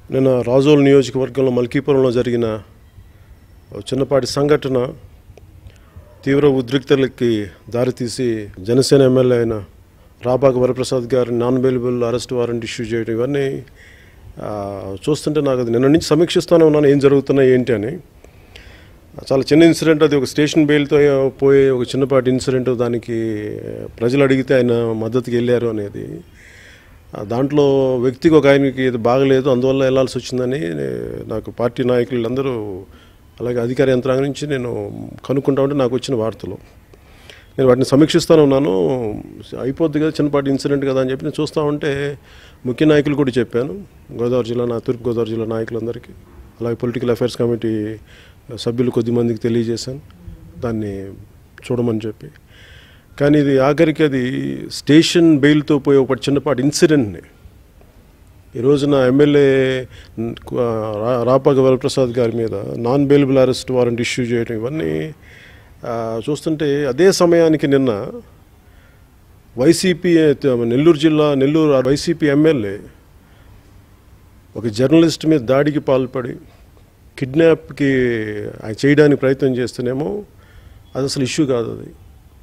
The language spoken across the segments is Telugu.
నిన్న రాజోల్ నియోజకవర్గంలో మల్కీపురంలో జరిగిన ఒక చిన్నపాటి సంఘటన తీవ్ర ఉద్రిక్తలకి దారితీసి జనసేన ఎమ్మెల్యే అయిన రాబాక వరప్రసాద్ గారి non available arrest warrant issue చేయడం ఇవన్నీ ఆ, చూస్తుంటే నాకు అది నిన్న నుంచి సమీక్షిస్తూనే ఉన్నాను ఏం జరుగుతున్నాయి ఏంటి అని చాలా చిన్న ఇన్సిడెంట్ అది ఒక స్టేషన్ బెయిల్తో పోయే ఒక చిన్నపాటి ఇన్సిడెంట్ దానికి ప్రజలు అడిగితే ఆయన మద్దతుకి వెళ్ళారు అనేది ఆ దాంట్లో వ్యక్తికి ఒక ఆయనకి ఇది బాగలేదు అందువల్ల వెళ్ళాల్సి వచ్చిందని నాకు పార్టీ నాయకులు అందరూ అలాగే అధికార యంత్రాంగం నుంచి నేను కనుక్కుంటా ఉంటే నాకు వచ్చిన వార్తలు నేను వాటిని సమీక్షిస్తూనే ఉన్నాను అయిపోద్ది కదా చిన్నపాటి ఇన్సిడెంట్ కదా అని చెప్పి నేను చూస్తూ ఉంటే ముఖ్య నాయకులు కూడా చెప్పాను గోదావరి జిల్లా నా తూర్పు గోదావరి జిల్లా నాయకులందరికీ అలాగే పొలిటికల్ అఫైర్స్ కమిటీ సభ్యులు కొద్ది మందికి తెలియజేశాను దాన్ని చూడమని చెప్పి కానీ ఇది ఆఖరికి అది స్టేషన్ బెయిల్తో పోయే ఒక చిన్నపాటి ఇన్సిడెంట్ని ఈ రోజున ఎమ్మెల్యే రా- రాపాక వరప్రసాద్ గారి మీద non bailable arrest warrant issue చేయడం ఇవన్నీ ఆ, చూస్తుంటే అదే సమయానికి నిన్న వైసీపీ నెల్లూరు జిల్లా నెల్లూరు వైసీపీ ఎమ్మెల్యే ఒక జర్నలిస్ట్ మీద దాడికి పాల్పడి కిడ్నాప్కి ఆయన చేయడానికి ప్రయత్నం చేస్తేనేమో అది అసలు ఇష్యూ కాదు అది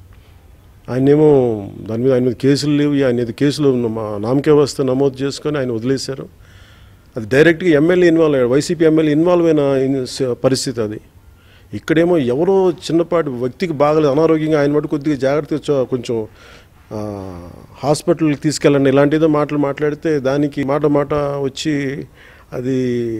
ఆయనేమో దాని మీద ఆయన మీద కేసులు లేవు ఆయన మీద కేసులు మా నామకే వస్తే నమోదు చేసుకొని ఆయన వదిలేశారు అది డైరెక్ట్గా ఎమ్మెల్యే ఇన్వాల్వ్ అయ్యాడు వైసీపీ ఎమ్మెల్యే ఇన్వాల్వ్ అయిన ఇన్- స- పరిస్థితి అది ఇక్కడేమో ఎవరో చిన్నపాటి వ్యక్తికి బాగలేదు అనారోగ్యంగా ఆయన మటు కొద్దిగా జాగ్రత్తగా చో- కొంచెం ఆ, హాస్పిటల్కి తీసుకెళ్ళండి ఇలాంటిదో మాటలు మాట్లాడితే దానికి మాట మాట వచ్చి అది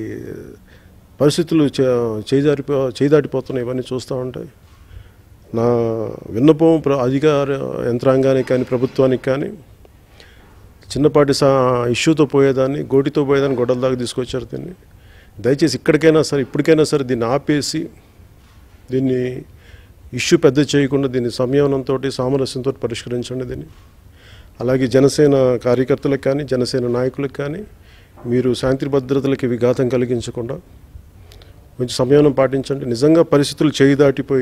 పరిస్థితులు చే- చేజారిపో చేదాటిపోతున్నాయి ఇవన్నీ చూస్తూ ఉంటాయి నా విన్నపం ప్ర అధికార యంత్రాంగానికి కానీ ప్రభుత్వానికి కానీ చిన్నపాటి సా ఇష్యూతో పోయేదాన్ని గోటితో పోయేదాన్ని గొడవల దాకా తీసుకొచ్చారు దీన్ని దయచేసి ఇక్కడికైనా సరే ఇప్పటికైనా సరే దీన్ని ఆపేసి దీన్ని ఇష్యూ పెద్ద చేయకుండా దీన్ని సంయమనంతో సామరస్యంతో పరిష్కరించండి దీన్ని అలాగే జనసేన కార్యకర్తలకు కానీ జనసేన నాయకులకు కానీ మీరు శాంతి భద్రతలకు విఘాతం కలిగించకుండా కొంచెం సంయమనం పాటించండి నిజంగా పరిస్థితులు చేయి దాటిపోయి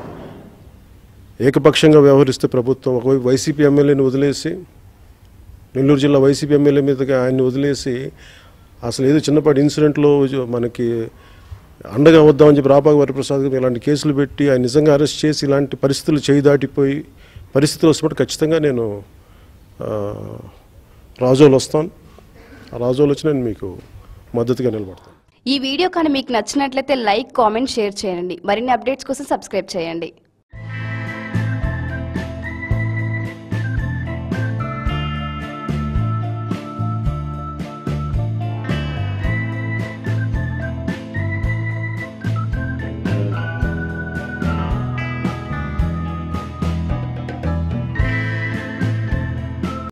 ఏకపక్షంగా వ్యవహరిస్తే ప్రభుత్వం ఒకవైపు వైసీపీ ఎమ్మెల్యేని వదిలేసి నెల్లూరు జిల్లా వైసీపీ ఎమ్మెల్యే మీదగా ఆయన్ని వదిలేసి అసలు ఏదో చిన్నపాటి ఇన్సిడెంట్లో మనకి అండగా వద్దామని చెప్పి రాపాక వరప్రసాద్ గారు ఇలాంటి కేసులు పెట్టి ఆయన నిజంగా అరెస్ట్ చేసి ఇలాంటి పరిస్థితులు చేయి దాటిపోయి పరిస్థితులు వస్తున్నప్పుడు ఖచ్చితంగా నేను ఆ, రాజోలు వస్తాను ఆ రాజోలు వచ్చి నేను మీకు మద్దతుగా నిలబడతాను ఈ వీడియో కానీ మీకు నచ్చినట్లయితే లైక్ కామెంట్ షేర్ చేయండి మరిన్ని అప్డేట్స్ కోసం సబ్స్క్రైబ్ చేయండి